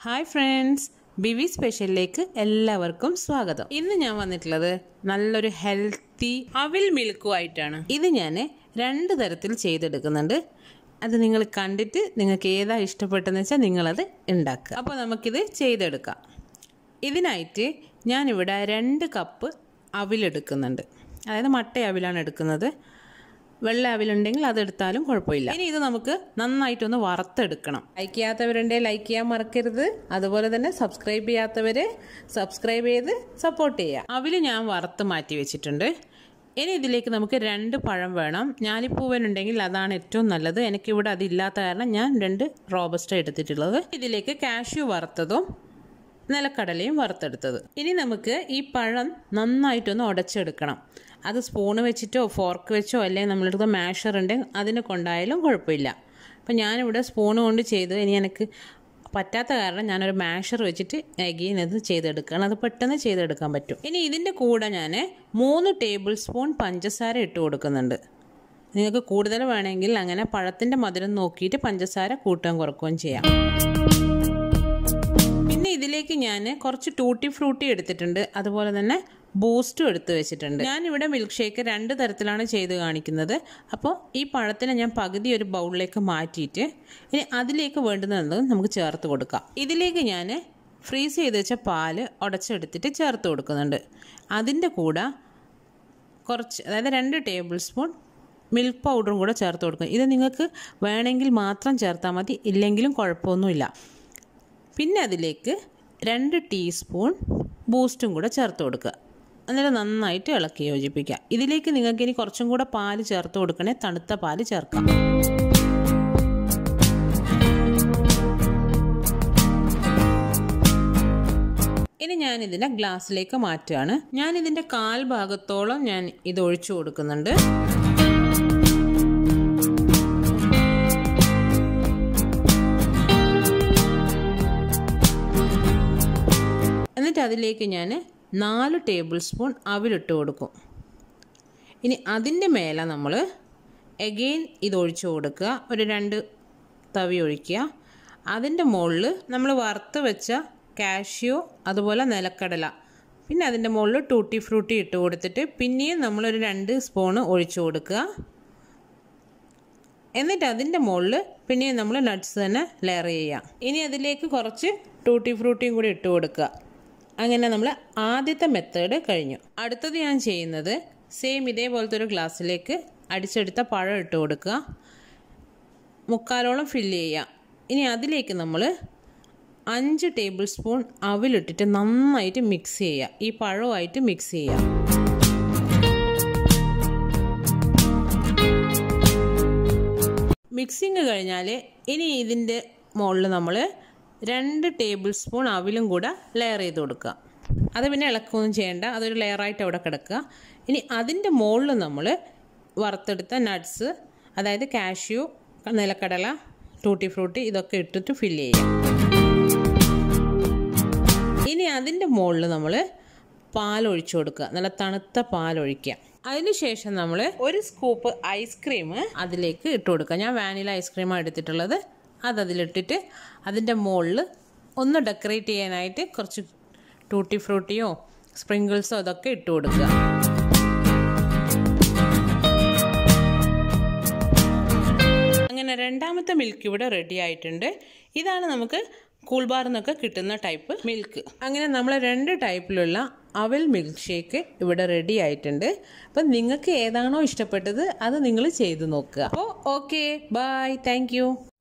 hi friends Beevi സ്പെഷ്യലിലേക്ക് എല്ലാവർക്കും സ്വാഗതം ഇന്ന് ഞാൻ വന്നിട്ടുള്ളത് നല്ലൊരു ഹെൽത്തി അവിൽ മിൽക്കുമായിട്ടാണ് ഇത് ഞാൻ രണ്ട് തരത്തിൽ ചെയ്തെടുക്കുന്നുണ്ട് അത് നിങ്ങൾ കണ്ടിട്ട് നിങ്ങൾക്ക് ഏതാ ഇഷ്ടപ്പെട്ടെന്ന് വെച്ചാൽ നിങ്ങളത് ഉണ്ടാക്കുക അപ്പോൾ നമുക്കിത് ചെയ്തെടുക്കാം ഇതിനായിട്ട് ഞാനിവിടെ രണ്ട് കപ്പ് അവിലെടുക്കുന്നുണ്ട് അതായത് മട്ട അവിലാണ് എടുക്കുന്നത് വെള്ള അവിലുണ്ടെങ്കിൽ അതെടുത്താലും കുഴപ്പമില്ല ഇനി ഇത് നമുക്ക് നന്നായിട്ടൊന്ന് വറുത്തെടുക്കണം ലൈക്ക് ചെയ്യാത്തവരുണ്ടെങ്കിൽ ലൈക്ക് ചെയ്യാൻ മറക്കരുത് അതുപോലെ തന്നെ സബ്സ്ക്രൈബ് ചെയ്യാത്തവർ സബ്സ്ക്രൈബ് ചെയ്ത് സപ്പോർട്ട് ചെയ്യുക അവില് ഞാൻ വറുത്ത് മാറ്റി വെച്ചിട്ടുണ്ട് ഇനി ഇതിലേക്ക് നമുക്ക് രണ്ട് പഴം വേണം ഞാലിപ്പൂവനുണ്ടെങ്കിൽ അതാണ് ഏറ്റവും നല്ലത് എനിക്കിവിടെ അതില്ലാത്ത കാരണം ഞാൻ രണ്ട് റോബസ്റ്റ എടുത്തിട്ടുള്ളത് ഇതിലേക്ക് കാഷ്യൂ വറുത്തതും നിലക്കടലയും വറുത്തെടുത്തത് ഇനി നമുക്ക് ഈ പഴം നന്നായിട്ടൊന്ന് ഉടച്ചെടുക്കണം അത് സ്പൂണ് വെച്ചിട്ടോ ഫോർക്ക് വെച്ചോ അല്ലെങ്കിൽ നമ്മളെടുത്ത മാഷർ ഉണ്ടെങ്കിൽ അതിനെ കൊണ്ടായാലും കുഴപ്പമില്ല അപ്പം ഞാനിവിടെ സ്പൂണ് കൊണ്ട് ചെയ്തു ഇനി എനിക്ക് പറ്റാത്ത കാരണം ഞാനൊരു മാഷർ വെച്ചിട്ട് അഗെയിൻ ഇത് ചെയ്തെടുക്കുകയാണ് അത് പെട്ടെന്ന് ചെയ്തെടുക്കാൻ പറ്റും ഇനി ഇതിൻ്റെ കൂടെ ഞാൻ മൂന്ന് ടേബിൾ സ്പൂൺ പഞ്ചസാര ഇട്ട് കൊടുക്കുന്നുണ്ട് നിങ്ങൾക്ക് കൂടുതൽ വേണമെങ്കിൽ അങ്ങനെ പഴത്തിൻ്റെ മധുരം നോക്കിയിട്ട് പഞ്ചസാര കൂട്ടുകയും കുറക്കുകയും ചെയ്യാം പിന്നെ ഇതിലേക്ക് ഞാൻ കുറച്ച് ടൂട്ടി ഫ്രൂട്ടി എടുത്തിട്ടുണ്ട് അതുപോലെ തന്നെ ബൂസ്റ്റും എടുത്ത് വെച്ചിട്ടുണ്ട് ഞാനിവിടെ മിൽക്ക് ഷേക്ക് രണ്ട് തരത്തിലാണ് ചെയ്ത് കാണിക്കുന്നത് അപ്പോൾ ഈ പഴത്തിനെ ഞാൻ പകുതി ഒരു ബൗളിലേക്ക് മാറ്റിയിട്ട് ഇനി അതിലേക്ക് വേണ്ടുന്നത് നമുക്ക് ചേർത്ത് കൊടുക്കാം ഇതിലേക്ക് ഞാൻ ഫ്രീസ് ചെയ്ത് വെച്ച പാല് ഉടച്ചെടുത്തിട്ട് ചേർത്ത് കൊടുക്കുന്നുണ്ട് അതിൻ്റെ കൂടെ കുറച്ച് അതായത് രണ്ട് ടേബിൾ സ്പൂൺ മിൽക്ക് പൗഡറും കൂടെ ചേർത്ത് കൊടുക്കും ഇത് നിങ്ങൾക്ക് വേണമെങ്കിൽ മാത്രം ചേർത്താൽ മതി ഇല്ലെങ്കിലും കുഴപ്പമൊന്നുമില്ല പിന്നെ അതിലേക്ക് രണ്ട് ടീസ്പൂൺ ബൂസ്റ്റും കൂടെ ചേർത്ത് കൊടുക്കുക എന്നിട്ട് നന്നായിട്ട് ഇളക്കി യോജിപ്പിക്കുക ഇതിലേക്ക് നിങ്ങൾക്ക് ഇനി കുറച്ചും കൂടെ പാല് ചേർത്ത് കൊടുക്കണേ തണുത്ത പാല് ചേർക്കാം ഇനി ഞാൻ ഇതിനെ ഗ്ലാസ്സിലേക്ക് മാറ്റുകയാണ് ഞാൻ ഇതിൻ്റെ കാൽ ഭാഗത്തോളം ഞാൻ ഇത് ഒഴിച്ചു കൊടുക്കുന്നുണ്ട് എന്നിട്ട് അതിലേക്ക് ഞാൻ നാല് ടേബിൾ സ്പൂൺ അവിലിട്ട് കൊടുക്കും ഇനി അതിൻ്റെ മേലെ നമ്മൾ എഗെയിൻ ഇത് ഒഴിച്ചു കൊടുക്കുക ഒരു രണ്ട് തവി ഒഴിക്കുക അതിൻ്റെ മുകളിൽ നമ്മൾ വറുത്ത് വെച്ച കാഷ്യൂ അതുപോലെ നിലക്കടല പിന്നെ അതിൻ്റെ മുകളിൽ ടൂട്ടി ഫ്രൂട്ടി ഇട്ട് കൊടുത്തിട്ട് പിന്നെയും നമ്മളൊരു രണ്ട് സ്പൂണ് ഒഴിച്ചു കൊടുക്കുക എന്നിട്ട് അതിൻ്റെ മുകളിൽ പിന്നെയും നമ്മൾ നട്ട്സ് തന്നെ ലെയർ ചെയ്യുക ഇനി അതിലേക്ക് കുറച്ച് ടൂട്ടി ഫ്രൂട്ടിയും കൂടി ഇട്ട് കൊടുക്കുക അങ്ങനെ നമ്മൾ ആദ്യത്തെ മെത്തേഡ് കഴിഞ്ഞു അടുത്തത് ഞാൻ ചെയ്യുന്നത് സെയിം ഇതേപോലത്തെ ഒരു ഗ്ലാസ്സിലേക്ക് അടിച്ചെടുത്ത പഴം ഇട്ട് കൊടുക്കുക മുക്കാലോളം ഫില്ല് ചെയ്യുക ഇനി അതിലേക്ക് നമ്മൾ അഞ്ച് ടേബിൾ സ്പൂൺ അവിലിട്ടിട്ട് നന്നായിട്ട് മിക്സ് ചെയ്യുക ഈ പഴവുമായിട്ട് മിക്സ് ചെയ്യുക മിക്സിങ് കഴിഞ്ഞാൽ ഇനി ഇതിൻ്റെ മുകളിൽ നമ്മൾ രണ്ട് ടേബിൾ സ്പൂൺ അവിലും കൂടെ ലെയർ ചെയ്ത് കൊടുക്കുക അത് പിന്നെ ഇളക്കുകയൊന്നും ചെയ്യേണ്ട അതൊരു ലെയറായിട്ട് അവിടെ കിടക്കുക ഇനി അതിൻ്റെ മുകളിൽ നമ്മൾ വറുത്തെടുത്ത നട്ട്സ് അതായത് കാഷ്യൂ നിലക്കടല ടൂട്ടി ഫ്രൂട്ടി ഇതൊക്കെ ഇട്ടിട്ട് ഫില്ല് ചെയ്യാം ഇനി അതിൻ്റെ മുകളിൽ നമ്മൾ പാൽ ഒഴിച്ചു കൊടുക്കുക നല്ല തണുത്ത പാൽ ഒഴിക്കുക അതിനുശേഷം നമ്മൾ ഒരു സ്കൂപ്പ് ഐസ്ക്രീം അതിലേക്ക് ഇട്ട് കൊടുക്കുക ഞാൻ വാനില ഐസ്ക്രീമാണ് എടുത്തിട്ടുള്ളത് അത് അതിലിട്ടിട്ട് അതിൻ്റെ മുകളിൽ ഒന്ന് ഡെക്കറേറ്റ് ചെയ്യാനായിട്ട് കുറച്ച് ടൂട്ടി ഫ്രൂട്ടിയോ സ്പ്രിങ്കിൾസോ ഇതൊക്കെ ഇട്ട് കൊടുക്കുക അങ്ങനെ രണ്ടാമത്തെ മിൽക്ക് ഇവിടെ റെഡി ആയിട്ടുണ്ട് ഇതാണ് നമുക്ക് കൂൾ ബാറിൽ നിന്നൊക്കെ കിട്ടുന്ന ടൈപ്പ് മിൽക്ക് അങ്ങനെ നമ്മൾ രണ്ട് ടൈപ്പിലുള്ള അവൽ മിൽക്ക് ഷേക്ക് ഇവിടെ റെഡി ആയിട്ടുണ്ട് അപ്പം നിങ്ങൾക്ക് ഏതാണോ ഇഷ്ടപ്പെട്ടത് അത് നിങ്ങൾ ചെയ്തു നോക്കുക അപ്പോൾ ഓക്കെ ബൈ താങ്ക്